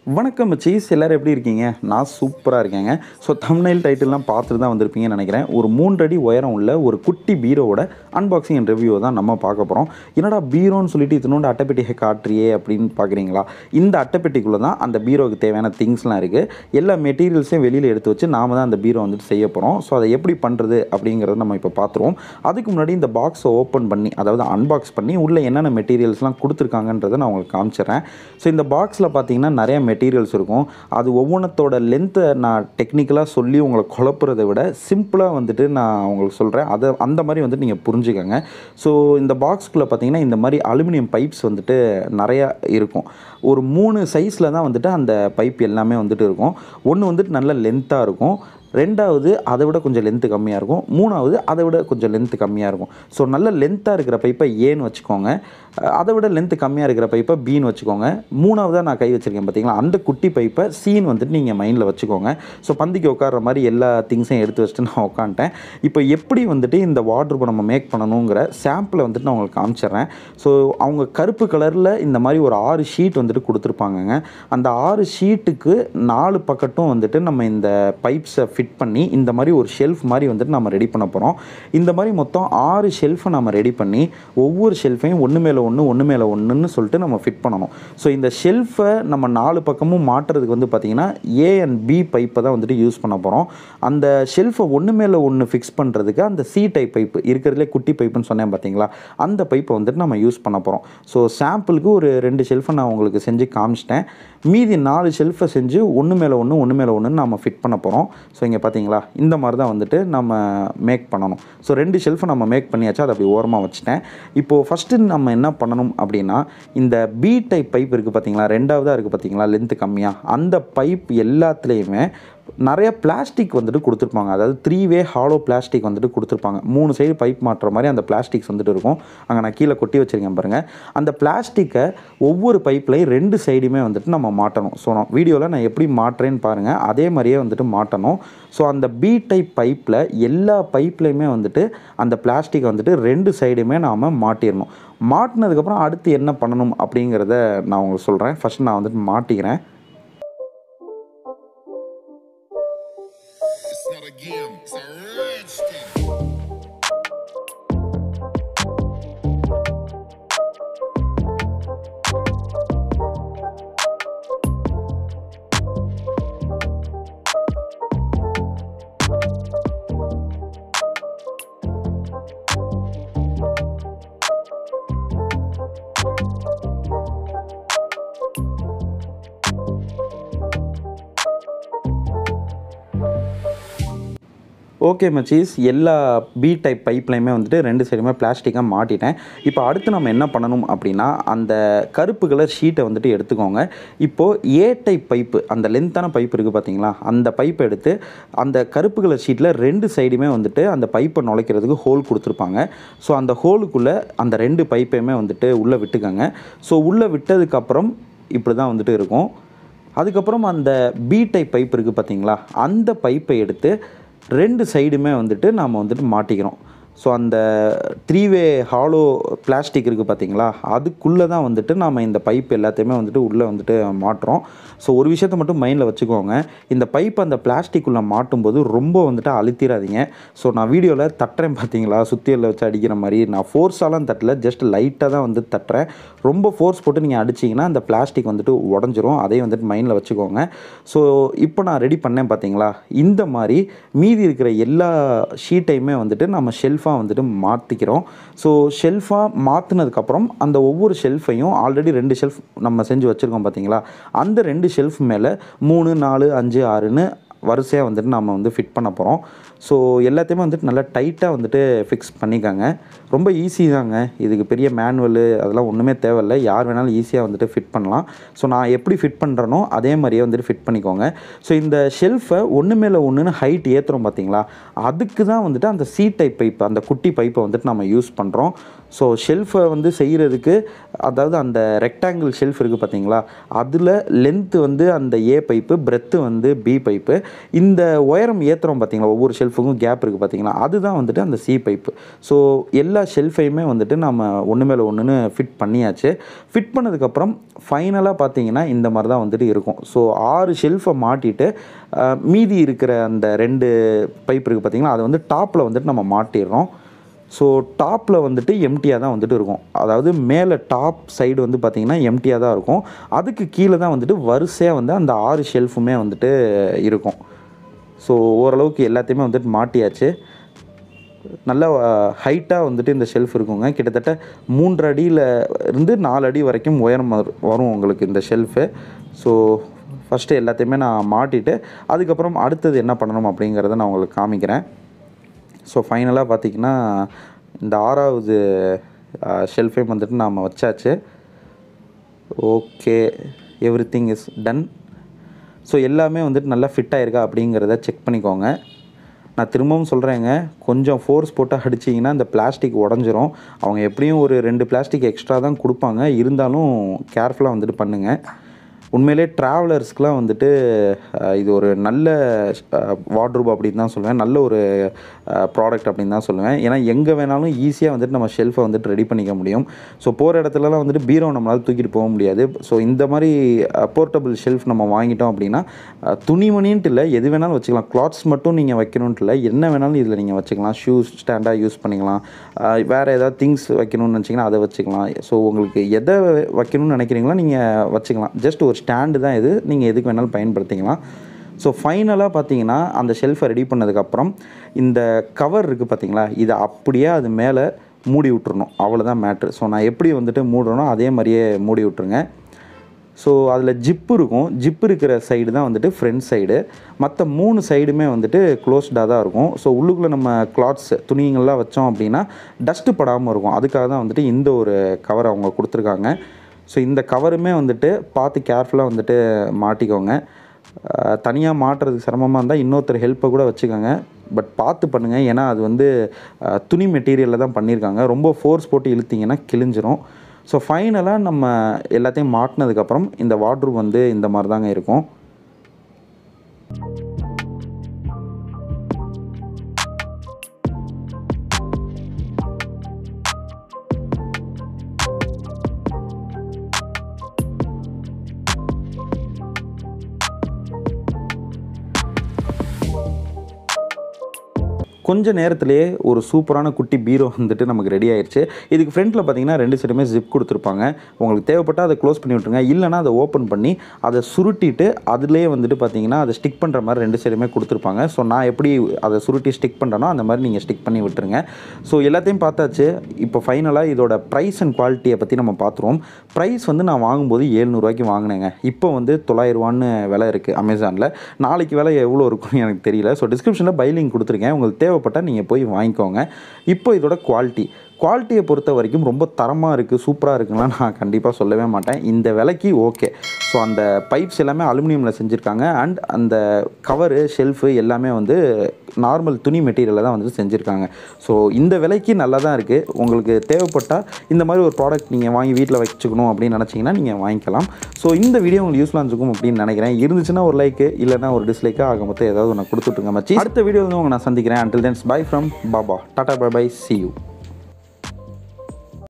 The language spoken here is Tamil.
வணக்கம் மச்சீஸ் எல்லோரும் எப்படி இருக்கீங்க நான் சூப்பராக இருக்கேங்க ஸோ தமிழ்நெல் டைட்டில்லாம் பார்த்துட்டு தான் வந்திருப்பீங்கன்னு நினைக்கிறேன் ஒரு மூன்றடி உயரம் உள்ள ஒரு குட்டி பீரோவோட அன்பாக்சிங் அண்ட் ரிவ்யூ தான் நம்ம பார்க்க போகிறோம் என்னடா பீரோன்னு சொல்லிட்டு இத்தினோண்டு அட்டைப்பெட்டியை காட்டுறியே அப்படின்னு பார்க்குறீங்களா இந்த அட்டைப்பெட்டிக்குள்ளே தான் அந்த பீரோவுக்கு தேவையான திங்ஸ்லாம் இருக்குது எல்லா மெட்டீரியல்ஸையும் வெளியில் எடுத்து வச்சு நாம தான் அந்த பீரோ வந்துட்டு செய்ய போகிறோம் ஸோ அதை எப்படி பண்ணுறது அப்படிங்கிறத நம்ம இப்போ பார்த்துருவோம் அதுக்கு முன்னாடி இந்த பாக்ஸை ஓப்பன் பண்ணி அதாவது அன்பாக்ஸ் பண்ணி உள்ளே என்னென்ன மெட்டீரியல்ஸ்லாம் கொடுத்துருக்காங்கன்றதை நான் உங்களுக்கு காமிச்சிடுறேன் ஸோ இந்த பாக்ஸில் பார்த்தீங்கன்னா நிறைய மெட்டீரியல்ஸ் இருக்கும் அது ஒவ்வொன்றத்தோட லென்த்தை நான் டெக்னிக்கலாக சொல்லி உங்களை குழப்புறதை விட சிம்பிளாக வந்துட்டு நான் உங்களுக்கு சொல்கிறேன் அதை அந்த மாதிரி வந்துட்டு நீங்கள் புரிஞ்சுக்கோங்க ஸோ இந்த பாக்ஸ்குள்ளே பார்த்தீங்கன்னா இந்த மாதிரி அலுமினியம் பைப்ஸ் வந்துட்டு நிறையா இருக்கும் ஒரு மூணு சைஸில் தான் வந்துட்டு அந்த பைப் எல்லாமே வந்துட்டு இருக்கும் ஒன்று வந்துட்டு நல்ல லென்த்தாக இருக்கும் ரெண்டாவது அதை விட கொஞ்சம் லென்த்து கம்மியாக இருக்கும் மூணாவது அதை விட கொஞ்சம் லென்த்து கம்மியாக இருக்கும் ஸோ நல்ல லென்த்தாக இருக்கிற பைப்பை ஏன்னு வச்சுக்கோங்க அஹ் அதை விட லென்த்து கம்மியாக இருக்கிற பைப்பை பின்னு வச்சுக்கோங்க மூணாவதாக நான் கை வச்சுருக்கேன் பார்த்தீங்களா அந்த குட்டி பைப்பை சீன் வந்துட்டு நீங்கள் மைண்டில் வச்சுக்கோங்க ஸோ பந்திக்கு உட்கார்ற மாதிரி எல்லா திங்ஸையும் எடுத்து வச்சுட்டு நான் உட்காந்துட்டேன் இப்போ எப்படி வந்துட்டு இந்த வாட்ரூப்பை நம்ம மேக் பண்ணணுங்கிற சாம்பிளை வந்துட்டு நான் உங்களுக்கு காமிச்சிடுறேன் ஸோ அவங்க கருப்பு கலரில் இந்த மாதிரி ஒரு ஆறு ஷீட் வந்துட்டு கொடுத்துருப்பாங்கங்க அந்த ஆறு ஷீட்டுக்கு நாலு பக்கட்டும் வந்துட்டு நம்ம இந்த பைப்ஸை ஃபிட் பண்ணி இந்த மாதிரி ஒரு ஷெல்ஃப் மாதிரி வந்துட்டு நம்ம ரெடி பண்ண போகிறோம் இந்த மாதிரி மொத்தம் ஆறு ஷெல்ஃபை நம்ம ரெடி பண்ணி ஒவ்வொரு ஷெல்ஃபையும் ஒன்று மேலே ஒன்று ஒன்று மேலே ஒன்றுன்னு சொல்லிட்டு நம்ம ஃபிட் பண்ணணும் ஸோ இந்த ஷெல்ஃபை நம்ம நாலு பக்கமும் மாட்டுறதுக்கு வந்து பார்த்திங்கன்னா ஏ அண்ட் பி பைப்பை தான் வந்துட்டு யூஸ் பண்ண போகிறோம் அந்த ஷெல்ஃபை ஒன்று மேலே ஒன்று ஃபிக்ஸ் பண்ணுறதுக்கு அந்த சி டைப் பைப்பு இருக்கிறதுலே குட்டி பைப்புன்னு சொன்னேன் பார்த்தீங்களா அந்த பைப்பை வந்துட்டு நம்ம யூஸ் பண்ண போகிறோம் ஸோ சாம்பிளுக்கு ஒரு ரெண்டு ஷெல்ஃபை நான் உங்களுக்கு செஞ்சு காமிச்சிட்டேன் மீதி நாலு ஷெல்ஃபை செஞ்சு ஒன்று மேலே ஒன்று ஒன்று மேலே ஒன்று நம்ம ஃபிட் பண்ண போகிறோம் ஸோ இங்கே பார்த்தீங்களா இந்த மாதிரி தான் வந்துட்டு நம்ம மேக் பண்ணணும் ஸோ ரெண்டு ஷெல்ஃபை நம்ம மேக் பண்ணியாச்சு அதை அப்படி ஓரமாக வச்சுட்டேன் இப்போது ஃபஸ்ட்டு நம்ம என்ன பண்ணணும் அப்படின்னா இந்த பி டைப் பைப் இருக்குது பார்த்தீங்களா ரெண்டாவதாக இருக்குது பார்த்தீங்களா லென்த்து கம்மியாக அந்த பைப் எல்லாத்துலேயுமே நிறைய பிளாஸ்டிக் வந்துட்டு கொடுத்துருப்பாங்க அதாவது த்ரீ வே ஹாலோ பிளாஸ்டிக் வந்துட்டு கொடுத்துருப்பாங்க மூணு சைடு பைப் மாட்டுற மாதிரி அந்த பிளாஸ்டிக்ஸ் வந்துட்டு இருக்கும் அங்கே நான் கீழே கொட்டி வச்சுருக்கேன் பாருங்கள் அந்த பிளாஸ்டிக்கை ஒவ்வொரு பைப்லையும் ரெண்டு சைடுமே வந்துட்டு நம்ம மாட்டணும் ஸோ நான் வீடியோவில் நான் எப்படி மாட்டுறேன்னு பாருங்கள் அதே மாதிரியே வந்துட்டு மாட்டணும் ஸோ அந்த பி டைப் பைப்பில் எல்லா பைப்லையுமே வந்துட்டு அந்த பிளாஸ்டிக்கை வந்துட்டு ரெண்டு சைடுமே நாம் மாட்டிடணும் மாட்டினதுக்கப்புறம் அடுத்து என்ன பண்ணணும் அப்படிங்கிறத நான் உங்களுக்கு சொல்கிறேன் ஃபஸ்ட் நான் வந்துட்டு மாட்டிக்கிறேன் It's not a game, it's a rich thing. Okay மச்சீஸ் எல்லா பி டைப் பைப்லையுமே வந்துட்டு ரெண்டு சைடுமே பிளாஸ்டிக்காக மாட்டிட்டேன் இப்போ அடுத்து நம்ம என்ன பண்ணணும் அப்படின்னா அந்த கருப்பு கலர் ஷீட்டை வந்துட்டு எடுத்துக்கோங்க இப்போது ஏ டைப் பைப்பு அந்த லென்த்தான பைப் இருக்குது பார்த்தீங்களா அந்த பைப்பை எடுத்து அந்த கருப்பு கலர் ஷீட்டில் ரெண்டு சைடுமே வந்துட்டு அந்த பைப்பை நுழைக்கிறதுக்கு ஹோல் கொடுத்துருப்பாங்க ஸோ அந்த ஹோலுக்குள்ளே அந்த ரெண்டு பைப்பையுமே வந்துட்டு உள்ளே விட்டுக்கோங்க ஸோ உள்ளே விட்டதுக்கப்புறம் இப்படி தான் வந்துட்டு இருக்கும் அதுக்கப்புறம் அந்த பி டைப் பைப் இருக்குது பார்த்தீங்களா அந்த பைப்பை எடுத்து ரெண்டு சைடுமே வந்துட்டு நாம் வந்துட்டு மாட்டிக்கிறோம் ஸோ அந்த த்ரீ வே ஹாலோ பிளாஸ்டிக் இருக்குது பார்த்தீங்களா அதுக்குள்ளே தான் வந்துட்டு நாம் இந்த பைப் எல்லாத்தையுமே வந்துட்டு உள்ளே வந்துட்டு மாட்டுறோம் ஸோ ஒரு விஷயத்த மட்டும் மைண்டில் வச்சுக்கோங்க இந்த பைப் அந்த பிளாஸ்டிக்குள்ளே மாட்டும்போது ரொம்ப வந்துட்டு அழுத்திடாதீங்க ஸோ நான் வீடியோவில் தட்டுறேன் பார்த்தீங்களா சுத்தியலில் வச்சு அடிக்கிற மாதிரி நான் ஃபோர்ஸாலாம் தட்டல ஜஸ்ட் லைட்டாக தான் வந்து தட்டுறேன் ரொம்ப ஃபோர்ஸ் போட்டு நீங்கள் அடிச்சிங்கன்னா அந்த பிளாஸ்டிக் வந்துட்டு உடஞ்சிரும் அதையும் வந்துட்டு மைண்டில் வச்சுக்கோங்க ஸோ இப்போ நான் ரெடி பண்ணேன் பார்த்தீங்களா இந்த மாதிரி மீதி இருக்கிற எல்லா ஷீட்டையுமே வந்துட்டு நம்ம ஷெல்ஃபாக வந்துட்டு மாற்றிக்கிறோம் ஸோ ஷெல்ஃபாக மாற்றினதுக்கப்புறம் அந்த ஒவ்வொரு ஷெல்ஃபையும் ஆல்ரெடி ரெண்டு ஷெல்ஃப் நம்ம செஞ்சு வச்சுருக்கோம் பார்த்தீங்களா அந்த ரெண்டு ஷெல்ஃப் மேலே மூணு நாலு அஞ்சு ஆறுன்னு வரிசையாக வந்துட்டு நம்ம வந்து ஃபிட் பண்ண போகிறோம் ஸோ எல்லாத்தையுமே வந்துட்டு நல்லா டைட்டாக வந்துட்டு ஃபிக்ஸ் பண்ணிக்கோங்க ரொம்ப ஈஸி தாங்க இதுக்கு பெரிய மேனுவலு அதெல்லாம் ஒன்றுமே தேவையில்லை யார் வேணாலும் ஈஸியாக வந்துட்டு ஃபிட் பண்ணலாம் ஸோ நான் எப்படி ஃபிட் பண்ணுறேனோ அதே மாதிரியே வந்துட்டு ஃபிட் பண்ணிக்கோங்க ஸோ இந்த ஷெல்ஃபை ஒன்று மேலே ஒன்றுன்னு ஹைட் ஏற்றுறோம் பார்த்தீங்களா அதுக்கு தான் வந்துட்டு அந்த சி டைப் பைப் அந்த குட்டி பைப்பை வந்துட்டு நம்ம யூஸ் பண்ணுறோம் ஸோ ஷெல்ஃபை வந்து செய்கிறதுக்கு அதாவது அந்த ரெக்டாங்கிள் ஷெல்ஃப் இருக்குது பார்த்தீங்களா அதில் லென்த்து வந்து அந்த ஏ பைப்பு பிரெத்து வந்து பி பைப்பு இந்த உயரம் ஏற்றுறோம் பார்த்தீங்களா ஒவ்வொரு ஷெல்ஃபுக்கும் கேப் இருக்குது பார்த்தீங்களா அதுதான் வந்துட்டு அந்த சி பைப்பு ஸோ எல்லா ஷெல்ஃபையுமே வந்துட்டு நம்ம ஒன்று மேலே ஒன்றுன்னு ஃபிட் பண்ணியாச்சு ஃபிட் பண்ணதுக்கப்புறம் ஃபைனலாக பார்த்தீங்கன்னா இந்த மாதிரி தான் வந்துட்டு இருக்கும் ஸோ ஆறு ஷெல்ஃபை மாட்டிட்டு அஹ், மீதி இருக்கிற அந்த ரெண்டு பைப் இருக்குது பார்த்தீங்களா அதை வந்து டாப்பில் வந்துட்டு நம்ம மாட்டிடுறோம் ஸோ டாப்பில் வந்துட்டு எம்டியாக தான் வந்துட்டு இருக்கும் அதாவது மேலே டாப் சைடு வந்து பார்த்திங்கன்னா எம்டியாக தான் இருக்கும் அதுக்கு கீழே தான் வந்துட்டு வரிசையாக வந்து அந்த ஆறு ஷெல்ஃபுமே வந்துட்டு இருக்கும் ஸோ ஓரளவுக்கு எல்லாத்தையுமே வந்துட்டு மாட்டியாச்சு நல்ல ஹைட்டாக வந்துட்டு இந்த ஷெல்ஃப் இருக்குங்க கிட்டத்தட்ட மூன்று அடியில் இருந்து நாலு அடி வரைக்கும் உயரம் வரு- வரும் உங்களுக்கு இந்த ஷெல்ஃபு ஸோ ஃபஸ்ட்டு எல்லாத்தையுமே நான் மாட்டிட்டு அதுக்கப்புறம் அடுத்தது என்ன பண்ணணும் அப்படிங்கிறத நான் உங்களுக்கு காமிக்கிறேன் ஸோ ஃபைனலாக பார்த்தீங்கன்னா இந்த ஆறாவது ஷெல்ஃபையும் வந்துட்டு நாம் வச்சாச்சு okay everything is done so எல்லாமே வந்துட்டு நல்லா ஃபிட் ஆயிருக்கா அப்படிங்கிறத செக் பண்ணிக்கோங்க நான் திரும்பவும் சொல்கிறேங்க கொஞ்சம் ஃபோர்ஸ் போட்டு அடிச்சிங்கன்னா இந்த பிளாஸ்டிக் உடஞ்சிரும் அவங்க எப்படியும் ஒரு ரெண்டு பிளாஸ்டிக் எக்ஸ்ட்ரா தான் கொடுப்பாங்க இருந்தாலும் கேர்ஃபுல்லாக வந்துட்டு பண்ணுங்கள் உண்மையிலே ட்ராவலர்ஸ்க்குலாம் வந்துட்டு அஹ், இது ஒரு நல்ல வார்ட்ரூப் அப்படின்னு தான் சொல்லுவேன் நல்ல ஒரு ப்ராடக்ட் அப்படின்னு தான் சொல்லுவேன் ஏன்னா எங்கே வேணாலும் ஈஸியாக வந்துட்டு நம்ம ஷெல்ஃபை வந்துட்டு ரெடி பண்ணிக்க முடியும் ஸோ போகிற இடத்துலலாம் வந்துட்டு பீரோ நம்மளால் தூக்கிட்டு போக முடியாது ஸோ இந்த மாதிரி போர்ட்டபிள் ஷெல்ஃப் நம்ம வாங்கிட்டோம் அப்படின்னா அஹ், துணிமணின்ட்டு இல்லை எது வேணாலும் வச்சுக்கலாம் கிளாத்ஸ் மட்டும் நீங்கள் வைக்கணுன்ட்டு இல்லை என்ன வேணாலும் இதில் நீங்கள் வச்சுக்கலாம் ஷூஸ் ஸ்டாண்டாக யூஸ் பண்ணிக்கலாம் அஹ், வேறு ஏதாவது திங்ஸ் வைக்கணும்னு நினச்சிங்கன்னா அதை வச்சுக்கலாம் ஸோ உங்களுக்கு எதை வைக்கணும்னு நினைக்கிறீங்களோ நீங்கள் வச்சுக்கலாம் ஜஸ்ட் ஒரு ஸ்டாண்டு தான் இது நீங்கள் எதுக்கு வேணாலும் பயன்படுத்திக்கலாம் ஸோ ஃபைனலாக பார்த்தீங்கன்னா அந்த ஷெல்ஃபை ரெடி பண்ணதுக்கப்புறம் இந்த கவர் இருக்குது பார்த்தீங்களா இதை அப்படியே அது மேலே மூடி விட்டுறணும் அவ்வளோதான் மேட்ரு ஸோ நான் எப்படி வந்துட்டு மூடுறனோ அதே மாதிரியே மூடி விட்ருங்க ஸோ அதில் ஜிப்பு இருக்கும் ஜிப்பு இருக்கிற சைடு தான் வந்துட்டு ஃப்ரண்ட் சைடு மற்ற மூணு சைடுமே வந்துட்டு க்ளோஸ்டாக தான் இருக்கும் ஸோ உள்ளுக்குள்ளே நம்ம கிளாத்ஸ் துணிங்கள்லாம் வச்சோம் அப்படின்னா டஸ்ட்டு படாமல் இருக்கும் அதுக்காக தான் வந்துட்டு இந்த ஒரு கவர் அவங்க கொடுத்துருக்காங்க ஸோ இந்த கவருமே வந்துட்டு பார்த்து கேர்ஃபுல்லாக வந்துட்டு மாட்டிக்கோங்க தனியாக மாட்டுறதுக்கு சிரமமாக இருந்தால் இன்னொருத்தர் ஹெல்ப்பை கூட வச்சுக்கோங்க பட் பார்த்து பண்ணுங்கள் ஏன்னா அது வந்து அஹ், துணி மெட்டீரியலில் தான் பண்ணியிருக்காங்க ரொம்ப ஃபோர்ஸ் போட்டு இழுத்தீங்கன்னா கிழிஞ்சிரும் ஸோ ஃபைனலாக நம்ம எல்லாத்தையும் மாட்டினதுக்கப்புறம் இந்த வார்ட்ரூப் வந்து இந்த மாதிரி தாங்க இருக்கும் கொஞ்ச நேரத்திலேயே ஒரு சூப்பரான குட்டி பீரோ வந்துட்டு நமக்கு ரெடி ஆயிடுச்சு இதுக்கு ஃப்ரண்ட்டில் பார்த்தீங்கன்னா ரெண்டு சைடுமே ஜிப் கொடுத்துருப்பாங்க உங்களுக்கு தேவைப்பட்டால் அதை க்ளோஸ் பண்ணி விட்ருங்க இல்லைனா அதை ஓப்பன் பண்ணி அதை சுருட்டிட்டு அதுலேயே வந்துட்டு பார்த்தீங்கன்னா அதை ஸ்டிக் பண்ணுற மாதிரி ரெண்டு சைடுமே கொடுத்துருப்பாங்க ஸோ நான் எப்படி அதை சுருட்டி ஸ்டிக் பண்ணுறேனோ அந்த மாதிரி நீங்கள் ஸ்டிக் பண்ணி விட்டுருங்க ஸோ எல்லாத்தையும் பார்த்தாச்சு இப்போ ஃபைனலாக இதோட ப்ரைஸ் அண்ட் குவாலிட்டியை பற்றி நம்ம பார்த்துருவோம் ப்ரைஸ் வந்து நான் வாங்கும்போது ஏழ்நூறுவாய்க்கு வாங்கினேங்க இப்போ வந்து தொள்ளாயிரரூவான்னு விலை இருக்குது அமேசானில் நாளைக்கு விலை எவ்வளோ இருக்கும்னு எனக்கு தெரியல ஸோ டிஸ்கிரிப்ஷனில் பைலிங் கொடுத்துருக்கேன் உங்களுக்கு தேவைப்பட்டால் நீங்கள் போய் வாங்கிக்கோங்க இப்போ இதோட குவாலிட்டி குவாலிட்டியை பொறுத்த வரைக்கும் ரொம்ப தரமாக இருக்குது சூப்பராக இருக்குன்னா நான் கண்டிப்பாக சொல்லவே மாட்டேன் இந்த விலைக்கு ஓகே ஸோ அந்த பைப்ஸ் எல்லாமே அலுமினியமில் செஞ்சுருக்காங்க அண்ட் அந்த கவரு ஷெல்ஃபு எல்லாமே வந்து நார்மல் துணி மெட்டீரியலில் தான் வந்து செஞ்சுருக்காங்க ஸோ இந்த விலைக்கு நல்லா தான் இருக்குது உங்களுக்கு தேவைப்பட்டால் இந்த மாதிரி ஒரு ப்ராடக்ட் நீங்கள் வாங்கி வீட்டில் வச்சுக்கணும் அப்படின்னு நினச்சிங்கன்னா நீங்கள் வாங்கிக்கலாம் ஸோ இந்த வீடியோ உங்களுக்கு யூஸ்ஃபுல்லாக இருக்கும் அப்படின்னு நினைக்கிறேன் இருந்துச்சுன்னா ஒரு லைக்கு இல்லைனா ஒரு டிஸ்லைக்கு ஆக மொத்தம் ஏதாவது ஒன்று கொடுத்துட்ருங்க மச்சி அடுத்த வீடியோ வந்து உங்களை நான் சந்திக்கிறேன் until then bye from Baba tata bye bye see you